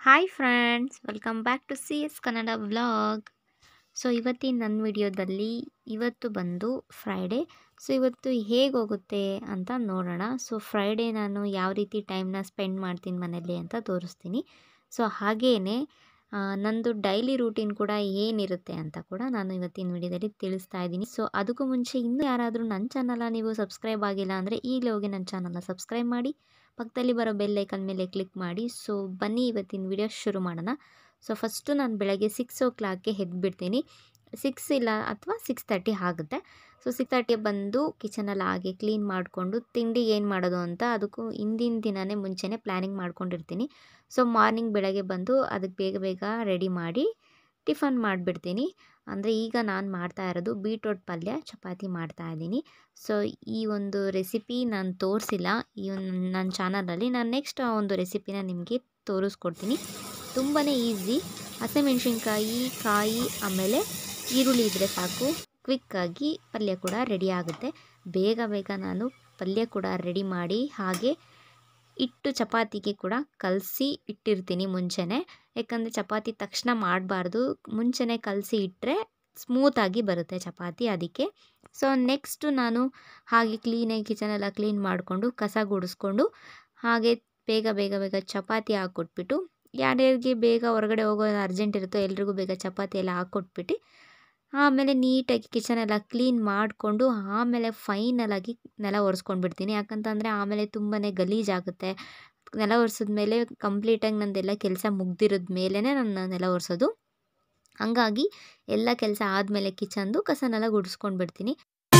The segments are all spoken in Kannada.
Hi friends welcome back to C S Kannada vlog so ಇವತ್ತಿನ ನನ್ನ ವಿಡಿಯೋದಲ್ಲಿ ಇವತ್ತು ಬಂದು ಫ್ರೈಡೇ ಸೊ ಇವತ್ತು ಹೇಗೆ ಹೋಗುತ್ತೆ ಅಂತ ನೋಡೋಣ ಸೊ ಫ್ರೈಡೇ ನಾನು ಯಾವ ರೀತಿ ಟೈಮ್ನ ಸ್ಪೆಂಡ್ ಮಾಡ್ತೀನಿ ಮನೇಲಿ ಅಂತ ತೋರಿಸ್ತೀನಿ ಸೊ ಹಾಗೇನೆ ಆ, ನಂದು ಡೈಲಿ ರೂಟೀನ್ ಕೂಡ ಏನಿರುತ್ತೆ ಅಂತ ಕೂಡ ನಾನು ಇವತ್ತಿನ ವಿಡಿಯೋದಲ್ಲಿ ತಿಳಿಸ್ತಾ ಇದ್ದೀನಿ ಸೊ ಅದಕ್ಕೂ ಮುಂಚೆ ಇನ್ನೂ ಯಾರಾದರೂ ನನ್ನ ಚಾನಲ್ನ ನೀವು ಸಬ್ಸ್ಕ್ರೈಬ್ ಆಗಿಲ್ಲ ಅಂದರೆ ಈಗಲೇ ಹೋಗಿ ನನ್ನ ಚಾನಲ್ನ ಸಬ್ಸ್ಕ್ರೈಬ್ ಮಾಡಿ ಪಕ್ಕದಲ್ಲಿ ಬರೋ ಬೆಲ್ ಐಕನ್ ಮೇಲೆ ಕ್ಲಿಕ್ ಮಾಡಿ ಸೊ ಬನ್ನಿ ಇವತ್ತಿನ ವಿಡಿಯೋ ಶುರು ಮಾಡೋಣ ಸೊ ಫಸ್ಟು ನಾನು ಬೆಳಗ್ಗೆ ಸಿಕ್ಸ್ ಓ ಕ್ಲಾಕ್ಗೆ ಎದ್ಬಿಡ್ತೀನಿ ಸಿಕ್ಸ್ ಇಲ್ಲ ಅಥವಾ ಸಿಕ್ಸ್ ತರ್ಟಿ ಆಗುತ್ತೆ ಸೊ ಸಿಕ್ಸ್ ತರ್ಟಿಗೆ ಬಂದು ಕಿಚನಲ್ಲಿ ಹಾಗೆ ಕ್ಲೀನ್ ಮಾಡಿಕೊಂಡು ತಿಂಡಿಗೆ ಏನು ಮಾಡೋದು ಅಂತ ಅದಕ್ಕೂ ಹಿಂದಿನ ದಿನವೇ ಮುಂಚೆನೇ ಪ್ಲ್ಯಾನಿಂಗ್ ಮಾಡ್ಕೊಂಡಿರ್ತೀನಿ ಸೊ ಮಾರ್ನಿಂಗ್ ಬೆಳಗ್ಗೆ ಬಂದು ಅದಕ್ಕೆ ಬೇಗ ಬೇಗ ರೆಡಿ ಮಾಡಿ ಟಿಫನ್ ಮಾಡಿಬಿಡ್ತೀನಿ ಅಂದರೆ ಈಗ ನಾನು ಮಾಡ್ತಾ ಇರೋದು ಬೀಟ್ರೋಟ್ ಪಲ್ಯ ಚಪಾತಿ ಮಾಡ್ತಾ ಇದ್ದೀನಿ ಸೊ ಈ ಒಂದು ರೆಸಿಪಿ ನಾನು ತೋರಿಸಿಲ್ಲ ಈ ಒಂದು ನನ್ನ ಚಾನಲಲ್ಲಿ ನಾನು ನೆಕ್ಸ್ಟ್ ಆ ಒಂದು ರೆಸಿಪಿನ ನಿಮಗೆ ತೋರಿಸ್ಕೊಡ್ತೀನಿ ತುಂಬಾ ಈಸಿ ಹಸಿಮೆಣ್ಸಿನ್ಕಾಯಿ ಕಾಯಿ ಆಮೇಲೆ ಈರುಳ್ಳಿ ಇದ್ದರೆ ಸಾಕು ಕ್ವಿಕ್ಕಾಗಿ ಪಲ್ಯ ಕೂಡ ರೆಡಿ ಆಗುತ್ತೆ ಬೇಗ ಬೇಗ ನಾನು ಪಲ್ಯ ಕೂಡ ರೆಡಿ ಮಾಡಿ ಹಾಗೆ ಇಟ್ಟು ಚಪಾತಿಗೆ ಕೂಡ ಕಲಸಿ ಇಟ್ಟಿರ್ತೀನಿ ಮುಂಚೆನೇ ಯಾಕಂದರೆ ಚಪಾತಿ ತಕ್ಷಣ ಮಾಡಬಾರ್ದು ಮುಂಚೆನೇ ಕಲಸಿ ಇಟ್ಟರೆ ಸ್ಮೂತಾಗಿ ಬರುತ್ತೆ ಚಪಾತಿ ಅದಕ್ಕೆ ಸೊ ನೆಕ್ಸ್ಟು ನಾನು ಹಾಗೆ ಕ್ಲೀನಾಗಿ ಕಿಚನೆಲ್ಲ ಕ್ಲೀನ್ ಮಾಡಿಕೊಂಡು ಕಸ ಗುಡಿಸ್ಕೊಂಡು ಹಾಗೆ ಬೇಗ ಬೇಗ ಬೇಗ ಚಪಾತಿ ಹಾಕ್ಕೊಟ್ಬಿಟ್ಟು ಯಾರ್ಯಾರಿಗೆ ಬೇಗ ಹೊರಗಡೆ ಹೋಗೋದು ಅರ್ಜೆಂಟ್ ಇರುತ್ತೋ ಎಲ್ರಿಗೂ ಬೇಗ ಚಪಾತಿ ಎಲ್ಲ ಹಾಕ್ಕೊಟ್ಬಿಟ್ಟು ಆಮೇಲೆ ನೀಟಾಗಿ ಕಿಚನ್ ಎಲ್ಲ ಕ್ಲೀನ್ ಮಾಡಿಕೊಂಡು ಆಮೇಲೆ ಫೈನಲಾಗಿ ನೆಲ ಒರೆಸ್ಕೊಂಡ್ಬಿಡ್ತೀನಿ ಯಾಕಂತಂದರೆ ಆಮೇಲೆ ತುಂಬಾ ಗಲೀಜಾಗುತ್ತೆ ನೆಲ ಒರೆಸಿದ್ಮೇಲೆ ಕಂಪ್ಲೀಟಾಗಿ ನಂದೆಲ್ಲ ಕೆಲಸ ಮುಗ್ದಿರೋದ ಮೇಲೇ ನಾನು ನೆಲ ಒರೆಸೋದು ಹಂಗಾಗಿ ಎಲ್ಲ ಕೆಲಸ ಆದಮೇಲೆ ಕಿಚನ್ದು ಕಸನೆಲ್ಲ ಗುಡಿಸ್ಕೊಂಡು ಬಿಡ್ತೀನಿ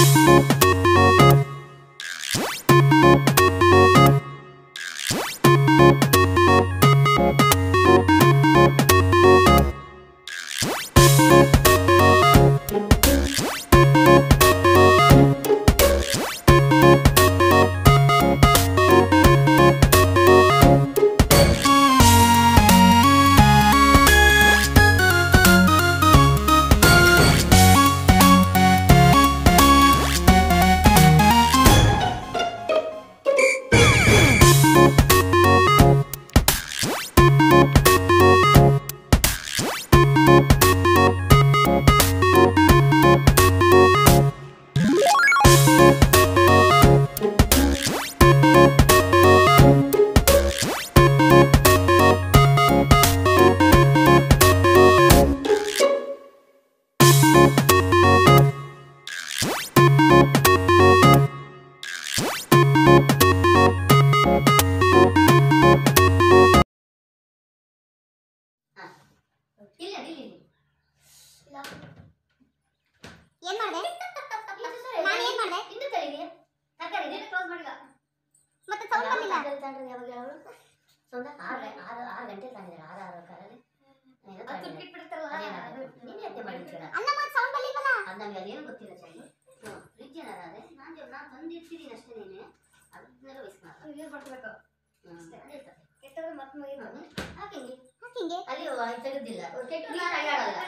ಇಲ್ಲ ಇಲ್ಲ ಇಲ್ಲ ಏನ್ ಮಾಡ್ದೆ ನಾನು ಏನ್ ಮಾಡ್ದೆ ಇನ್ನು ತಲೆಗೆ ತರಕಾರಿ ಇದನ್ನ ಕ್ಲೋಸ್ ಮಾಡಿಲ್ಲ ಮತ್ತೆ ಸೌಂಡ್ ಬಂದಿಲ್ಲ ಯಾವಾಗ ಯಾವಾಗ ಸೌಂಡ ಆರು ಆರು ಆರು ಗಂಟೆ ತಂದಿದ್ದಾರೆ ಆರು ಆರು ಕಾಲಲ್ಲಿ ಏನೋ ತಂದಿದ್ದಾರೆ. ಅದೇನಾದ್ರು ನೀನೇ ಅತ್ತೆ ಮಾಡಿರ್ತೀರ ಅಲ್ಲ ಮತ್ತೆ ಸೌಂಡ್ ಬಂದಿಲ್ವಲ್ಲ ಅದು ನಮಗೆ ಅದೇನು ಗೊತ್ತಿಲ್ಲ ಚಂದು ಫ್ರಿಜ್ ಏನಾರ ಅದೇ ನಾನು ನಾನು ತಂದಿರ್ತೀನಿ ಅಷ್ಟೇ ನೀನೆ ಅದನ್ನೆಲ್ಲ ವಹಿಸ್ಕೊಂಡು ನೀರು ಮಾಡ್ಕೋಬೇಕು ಕೆಟ್ಟದ್ರೆ ಮತ್ತೆ ಹಾಕಿ ಹಾಕಿಂಗೆ ಅಲ್ಲಿ ಅದು ತೆಗೆದಿಲ್ಲ ಕೆಟ್ಟ ನೀರು ಅಡ್ಡಾಡಲ್ಲ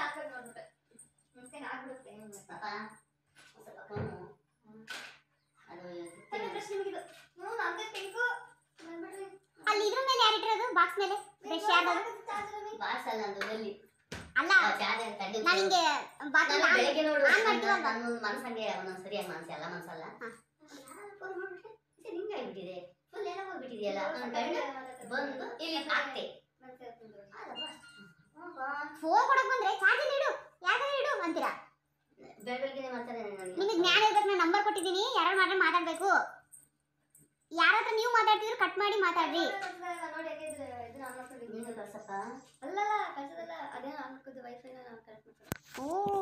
ಪಾಪ ಸ್ವಲ್ಪ ಕಮ್ಮು ಅದು ಅಲ್ಲಿ ಇದ್ರ ಮೇಲೆ ಯಾರಿಟ್ಟಿರೋದು ಬಾಕ್ಸ್ ಮೇಲೆ ಬ್ರಷ್ ಯಾರ್ದು ಬಾಸ್ ಅಲ್ಲ ನಂದು ನಲ್ಲಿ ಅಲ್ಲ ಚಾರ್ಜರ್ ತಡ್ಡಿ ನಾನು ಹಿಂಗೆ ಬಾತ್ರೂಮ್ ನಾನು ಬೆಳಗ್ಗೆ ನೋಡು ಆನ್ ಮಾಡ್ತೀವಲ್ವಾ? ನನ್ನ ಮನಸ್ಸಂಗೆ ಒಂದೊಂದು ಸರಿಯಾಗಿ ಮನಸ್ಸು ಎಲ್ಲ ಮನಸ್ಸಲ್ಲ ಹಾ. ಫೋನ್ ಮಾಡ್ಬಿಟ್ಟೆ ಇದು ಹಿಂಗೆ ಆಗ್ಬಿಟ್ಟಿದೆ ಫುಲ್ ಎಲ್ಲ ಹೋಗ್ಬಿಟ್ಟಿದೆಯಲ್ಲ ಅನ್ಕೊಂಡು ಬಂದು ಇಲ್ಲಿ ಹಾಕ್ತೆ ಫೋನ್ ಕೊಡಕ್ ಬಂದ್ರೆ ಚಾರ್ಜರ್ ಇಡು ಯಾವ್ದಾರು ಇಡು ಅಂತೀರಾ ಬೆಳಗ್ಗೆ ಮಾಡ್ತಾರೆ ನಿಮಗೆ ಜ್ಞಾನ ಇರ್ಬೇಕು ನಾನು ನಂಬರ್ ಕೊಟ್ಟಿದ್ದೀನಿ ಯಾರು ಮಾತ್ರ ಮಾತಾಡ್ಬೇಕು ಯಾರ ಹತ್ರ ನೀವು ಮಾತಾಡ್ತಿದ್ರು ಕಟ್ ಮಾಡಿ ಮಾತಾಡ್ರಿ ನೀನು ಕಳ್ಸಪ್ಪ ಅಲ್ಲಲ್ಲ ಕಳ್ಸೋದಲ್ಲ ಅದೇನೋ ಹಾಕೋದು ವೈಫೈನ ನಾವು ಕನೆಕ್ಟ್ ಮಾಡ್ತೀವಿ ಓ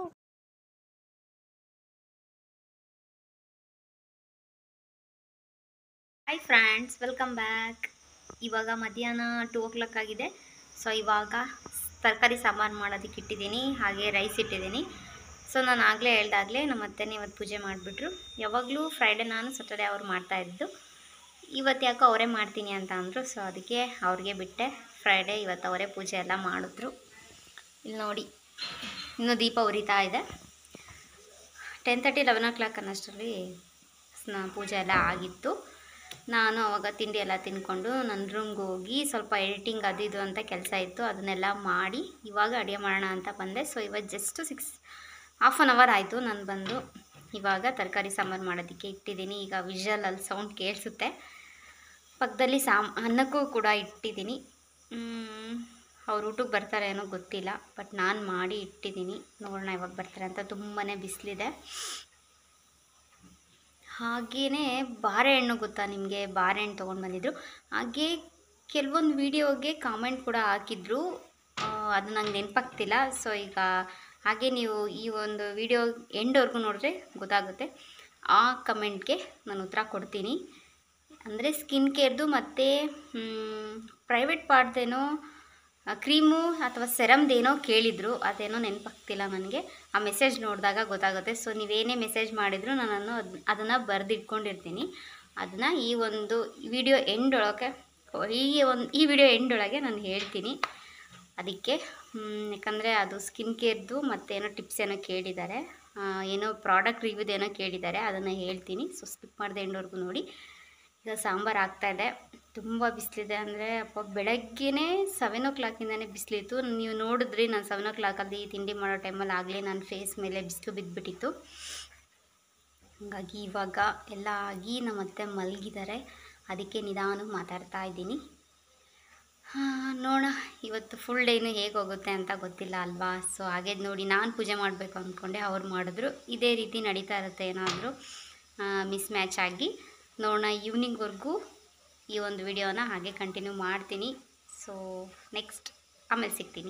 ಹಾಯ್ ಫ್ರೆಂಡ್ಸ್ ವೆಲ್ಕಮ್ ಬ್ಯಾಕ್ ಇವಾಗ ಮಧ್ಯಾಹ್ನ ಟೂ ಓ ಕ್ಲಾಕ್ ಆಗಿದೆ ಸೊ ಇವಾಗ ತರಕಾರಿ ಸಾಂಬಾರು ಮಾಡೋದಕ್ಕೆ ಇಟ್ಟಿದ್ದೀನಿ ಹಾಗೆ ರೈಸ್ ಇಟ್ಟಿದ್ದೀನಿ ಸೊ ನಾನು ಆಗಲೇ ಹೇಳ್ದಾಗಲೇ ನಮ್ಮ ಅತ್ತೆನೇ ಇವತ್ತು ಪೂಜೆ ಮಾಡಿಬಿಟ್ರು ಯಾವಾಗಲೂ ಫ್ರೈಡೇ ನಾನು ಸ್ಯಾಟರ್ಡೇ ಅವ್ರು ಮಾಡ್ತಾಯಿದ್ದು ಇವತ್ತು ಯಾಕೋ ಅವರೇ ಮಾಡ್ತೀನಿ ಅಂತ ಅಂದರು ಸೊ ಅದಕ್ಕೆ ಅವ್ರಿಗೆ ಬಿಟ್ಟೆ ಫ್ರೈಡೇ ಇವತ್ತು ಅವರೇ ಪೂಜೆ ಎಲ್ಲ ಮಾಡಿದ್ರು ಇಲ್ಲಿ ನೋಡಿ ಇನ್ನೂ ದೀಪ ಉರಿತಾ ಇದೆ ten thirty eleven o'clock ಅನ್ನೋಷ್ಟರಲ್ಲಿ ಸ್ನ ಪೂಜೆ ಎಲ್ಲ ಆಗಿತ್ತು ನಾನು ಅವಾಗ ತಿಂಡಿ ಎಲ್ಲ ತಿಂದ್ಕೊಂಡು ನನ್ನ ರೂಮ್ಗೆ ಹೋಗಿ ಸ್ವಲ್ಪ ಎಡಿಟಿಂಗ್ ಅದು ಇದು ಅಂತ ಕೆಲಸ ಇತ್ತು ಅದನ್ನೆಲ್ಲ ಮಾಡಿ ಇವಾಗ ಅಡುಗೆ ಮಾಡೋಣ ಅಂತ ಬಂದೆ ಸೊ ಇವತ್ತು just six half an hour ಆಯಿತು ನಾನು ಬಂದು ಇವಾಗ ತರಕಾರಿ ಸಾಂಬಾರು ಮಾಡೋದಕ್ಕೆ ಇಟ್ಟಿದ್ದೀನಿ ಈಗ ವಿಷಲಲ್ಲಿ ಸೌಂಡ್ ಕೇಳಿಸುತ್ತೆ ಪಕ್ಕದಲ್ಲಿ ಸಾಮ್ ಅನ್ನಕ್ಕೂ ಕೂಡ ಇಟ್ಟಿದ್ದೀನಿ ಅವ್ರು ಊಟಕ್ಕೆ ಬರ್ತಾರೆ ಏನೋ ಗೊತ್ತಿಲ್ಲ ಬಟ್ ನಾನು ಮಾಡಿ ಇಟ್ಟಿದ್ದೀನಿ ನೋಡೋಣ ಇವಾಗ ಬರ್ತಾರೆ ಅಂತ ತುಂಬಾ ಬಿಸಿಲಿದೆ ಹಾಗೆಯೇ ಬಾರೆಹಣ್ಣು ಗೊತ್ತಾ ನಿಮಗೆ ಬಾರೆಹಣ್ಣು ತೊಗೊಂಡು ಬಂದಿದ್ರು ಹಾಗೆ ಕೆಲವೊಂದು ವೀಡಿಯೋಗೆ ಕಾಮೆಂಟ್ ಕೂಡ ಹಾಕಿದ್ರು ಆ, ಅದು ನಂಗೆ ನೆನಪಾಗ್ತಿಲ್ಲ ಸೊ ಈಗ ಹಾಗೆ ನೀವು ಈ ಒಂದು ವಿಡಿಯೋ ಎಂಡ್ವರೆಗೂ ನೋಡಿದ್ರೆ ಗೊತ್ತಾಗುತ್ತೆ ಆ ಕಮೆಂಟ್ಗೆ ನಾನು ಉತ್ತರ ಕೊಡ್ತೀನಿ ಅಂದರೆ ಸ್ಕಿನ್ ಕೇರ್ದು ಮತ್ತು ಪ್ರೈವೇಟ್ ಪಾರ್ಟ್ದೇನೋ ಕ್ರೀಮು ಅಥವಾ ಸೆರಮ್ದೇನೋ ಕೇಳಿದರು ಅದೇನೋ ನೆನಪಾಗ್ತಿಲ್ಲ ನನಗೆ ಆ ಮೆಸೇಜ್ ನೋಡಿದಾಗ ಗೊತ್ತಾಗುತ್ತೆ ಸೊ ನೀವೇನೇ ಮೆಸೇಜ್ ಮಾಡಿದರೂ ನಾನು ಅದು ಅದನ್ನು ಬರೆದಿಟ್ಕೊಂಡಿರ್ತೀನಿ ಅದನ್ನು ಈ ಒಂದು ವಿಡಿಯೋ ಎಂಡ್ ಒಳಗೆ ಈ ಒಂದು ಈ ವಿಡಿಯೋ ಎಂಡ್ ಒಳಗೆ ನಾನು ಹೇಳ್ತೀನಿ ಅದಕ್ಕೆ ಮ್, ಯಾಕಂದರೆ ಅದು ಸ್ಕಿನ್ ಕೇರ್ದು ಮತ್ತೇನೋ ಟಿಪ್ಸ್ ಏನೋ ಕೇಳಿದ್ದಾರೆ ಆ, ಏನೋ ಪ್ರಾಡಕ್ಟ್ ರಿವ್ಯೂದು ಏನೋ ಕೇಳಿದ್ದಾರೆ ಅದನ್ನು ಹೇಳ್ತೀನಿ ಸೊ ಸ್ಕಿಪ್ ಮಾಡಿದೆ ಎಂಡ್ವರೆಗೂ ನೋಡಿ ಈಗ ಸಾಂಬಾರು ಆಗ್ತಾಯಿದೆ ತುಂಬ ಬಿಸಿಲಿದೆ ಅಂದರೆ ಅಪ್ಪ ಬೆಳಗ್ಗೆನೇ ಸೆವೆನ್ ಓ ಕ್ಲಾಕಿಂದನೇ ಬಿಸಿಲಿತ್ತು ನೀವು ನೋಡಿದ್ರಿ ನಾನು ಸೆವೆನ್ ಓ ಕ್ಲಾಕಲ್ಲಿ ತಿಂಡಿ ಮಾಡೋ ಟೈಮಲ್ಲಿ ಆಗಲೇ ನನ್ನ ಫೇಸ್ ಮೇಲೆ ಬಿಸಿಲು ಬಿದ್ದುಬಿಟ್ಟಿತ್ತು ಹಾಗಾಗಿ ಇವಾಗ ಎಲ್ಲ ಆಗಿ ನಮ್ಮ ಅತ್ತೆ ಮಲಗಿದ್ದಾರೆ ಅದಕ್ಕೆ ನಿಧಾನ ಮಾತಾಡ್ತಾ ಇದ್ದೀನಿ ನೋಡೋಣ ಇವತ್ತು ಫುಲ್ ಡೇನು ಹೇಗೆ ಹೋಗುತ್ತೆ ಅಂತ ಗೊತ್ತಿಲ್ಲ ಅಲ್ವಾ ಸೊ ಹಾಗೆ ನೋಡಿ ನಾನು ಪೂಜೆ ಮಾಡಬೇಕು ಅಂದ್ಕೊಂಡೆ ಅವ್ರು ಮಾಡಿದ್ರು ಇದೇ ರೀತಿ ನಡೀತಾ ಇರುತ್ತೆ ಏನಾದರೂ ಮಿಸ್ ಮ್ಯಾಚ್ ಆಗಿ ನೋಡೋಣ ಈವ್ನಿಂಗ್ವರೆಗೂ ಈ ಒಂದು ವಿಡಿಯೋನ ಹಾಗೆ ಕಂಟಿನ್ಯೂ ಮಾಡ್ತೀನಿ ಸೊ ನೆಕ್ಸ್ಟ್ ಆಮೇಲೆ ಸಿಗ್ತೀನಿ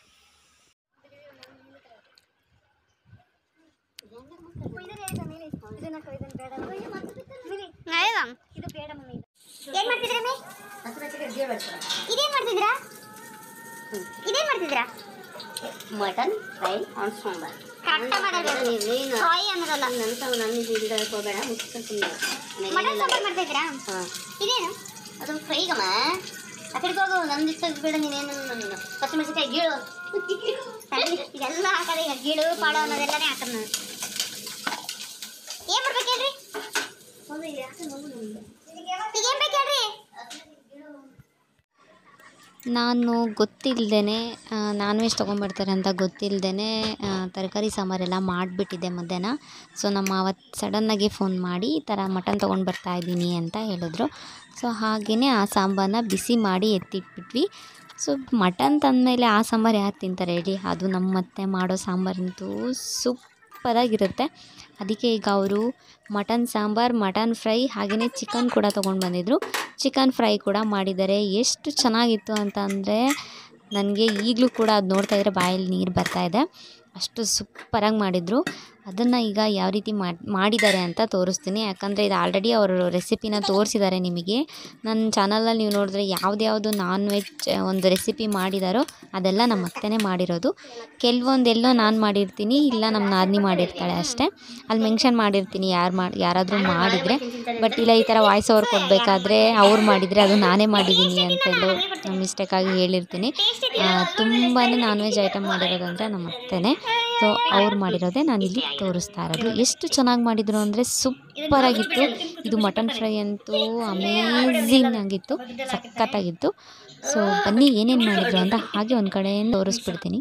ಇದು ಬೇಡ ಮಮ್ಮಿ ಏನ್ ಮಾಡ್ತಿದ್ರ ಮಮ್ಮಿ ಇದೇನ್ ಮಾಡ್ತಿದ್ರಾ ಇದೇನ್ ಮಾಡ್ತಿದ್ರಾ mutton fry and sambar correct ಮಾಡೋದು ನೀನು ಫ್ರೈ ಅನ್ನೋದಲ್ಲ ನಂತ ನನ್ನ ಇದು ಹೋಗಬೇಡ ಮುಚ್ಕೊಂಡು ಮಟನ್ ಸಾಂಬಾರ್ ಮಾಡ್ತಿದ್ರಾ ಹಾಂ ಇದೇನು ಅದು ಫ್ರೈಗಮ್ಮ ಆ ಕಡೆಗೆ ಹೋಗು ನಂದು ಇಷ್ಟ ಬೇಡ ನೀನೇನು ನೀನು ಹಸಿಮೆಣಸಿಕಾಯಿ ಗೀಳು ತಡ್ರಿ, ಇದೆಲ್ಲ ಹಾಕದ ಈಗ ಗಿಡು ಪಾಡು ಅನ್ನೋದೆಲ್ಲನೇ ಹಾಕದ್ ನಾನು ಏನ್ ಮಾಡ್ಬೇಕು ಹೇಳ್ರಿ ಈಗ ಏನ್ ಬೇಕು ಹೇಳ್ರಿ ನಾನು ಗೊತ್ತಿಲ್ಲದೇ ನಾನ್ ವೆಜ್ ತೊಗೊಂಬರ್ತಾರೆ ಅಂತ ಗೊತ್ತಿಲ್ಲದೇ ತರಕಾರಿ ಸಾಂಬಾರೆಲ್ಲ ಮಾಡಿಬಿಟ್ಟಿದ್ದೆ ಮಧ್ಯಾಹ್ನ ಸೊ ನಮ್ಮ ಅವತ್ತು ಸಡನ್ನಾಗಿ ಫೋನ್ ಮಾಡಿ ಈ ಥರ ಮಟನ್ ತೊಗೊಂಡು ಬರ್ತಾ ಇದ್ದೀನಿ ಅಂತ ಹೇಳಿದ್ರು ಸೊ ಹಾಗೆಯೇ ಆ ಸಾಂಬಾರನ್ನ ಬಿಸಿ ಮಾಡಿ ಎತ್ತಿಟ್ಬಿಟ್ವಿ ಸೊ ಮಟನ್ ತಂದಮೇಲೆ ಆ ಸಾಂಬಾರು ಯಾರು ತಿಂತಾರೆ ಹೇಳಿ ಅದು ನಮ್ಮ ಮತ್ತೆ ಮಾಡೋ ಸಾಂಬಾರಂತೂ ಸೂಪರಾಗಿರುತ್ತೆ ಅದಕ್ಕೆ ಈಗ ಅವರು ಮಟನ್ ಸಾಂಬಾರು ಮಟನ್ ಫ್ರೈ ಹಾಗೆಯೇ ಚಿಕನ್ ಕೂಡ ತೊಗೊಂಡು ಬಂದಿದ್ರು ಚಿಕನ್ ಫ್ರೈ ಕೂಡ ಮಾಡಿದ್ದಾರೆ ಎಷ್ಟು ಚೆನ್ನಾಗಿತ್ತು ಅಂತ ಅಂದರೆ ನನಗೆ ಈಗಲೂ ಕೂಡ ಅದು ನೋಡ್ತಾ ಇದ್ದರೆ ಬಾಯಲ್ಲಿ ನೀರು ಬರ್ತಾ ಇದೆ ಅಷ್ಟು ಸೂಪರಾಗಿ ಮಾಡಿದರು ಅದನ್ನು ಈಗ ಯಾವ ರೀತಿ ಮಾಡ್- ಮಾಡಿದ್ದಾರೆ ಅಂತ ತೋರಿಸ್ತೀನಿ ಯಾಕಂದರೆ ಇದು ಆಲ್ರೆಡಿ ಅವರು ರೆಸಿಪಿನ ತೋರಿಸಿದ್ದಾರೆ ನಿಮಗೆ ನನ್ನ ಚಾನಲಲ್ಲಿ ನೀವು ನೋಡಿದ್ರೆ ಯಾವ್ದ್ಯಾವುದು ನಾನ್ ವೆಜ್ ಒಂದು ರೆಸಿಪಿ ಮಾಡಿದಾರೋ ಅದೆಲ್ಲ ನಮ್ಮ ಅತ್ತೆನೇ ಮಾಡಿರೋದು ಕೆಲವೊಂದೆಲ್ಲೋ ನಾನು ಮಾಡಿರ್ತೀನಿ ಇಲ್ಲ ನಮ್ಮ ನಾದಿನಿ ಮಾಡಿರ್ತಾಳೆ ಅಷ್ಟೇ ಅಲ್ಲಿ ಮೆನ್ಷನ್ ಮಾಡಿರ್ತೀನಿ ಯಾರು ಮಾಡಿ ಯಾರಾದರೂ ಮಾಡಿದರೆ ಬಟ್ ಇಲ್ಲ ಈ ಥರ ವಾಯ್ಸ್ ಓವರ್ ಕೊಡಬೇಕಾದ್ರೆ ಅವ್ರು ಮಾಡಿದರೆ ಅದು ನಾನೇ ಮಾಡಿದ್ದೀನಿ ಅಂತೆಲ್ಲೋ ಮಿಸ್ಟೇಕಾಗಿ ಹೇಳಿರ್ತೀನಿ ತುಂಬಾ ನಾನ್ ವೆಜ್ ಐಟಮ್ ಮಾಡಿರೋದು ಅಂದರೆ ನಮ್ಮ ಅತ್ತೆನೇ ಸೊ ಅವ್ರು ಮಾಡಿರೋದೇ ನಾನು ಇಲ್ಲಿ ತೋರಿಸ್ತಾ ಇರೋದು ಎಷ್ಟು ಚೆನ್ನಾಗಿ ಮಾಡಿದರು ಅಂದರೆ ಸೂಪರಾಗಿತ್ತು ಇದು ಮಟನ್ ಫ್ರೈ ಅಂತೂ ಅಮೇಝಿಂಗ್ ಆಗಿತ್ತು ಸಖತ್ತಾಗಿತ್ತು ಸೊ ಬನ್ನಿ ಏನೇನು ಮಾಡಿದ್ರು ಅಂತ ಹಾಗೆ ಒಂದು ಕಡೆಯಿಂದ ತೋರಿಸ್ಬಿಡ್ತೀನಿ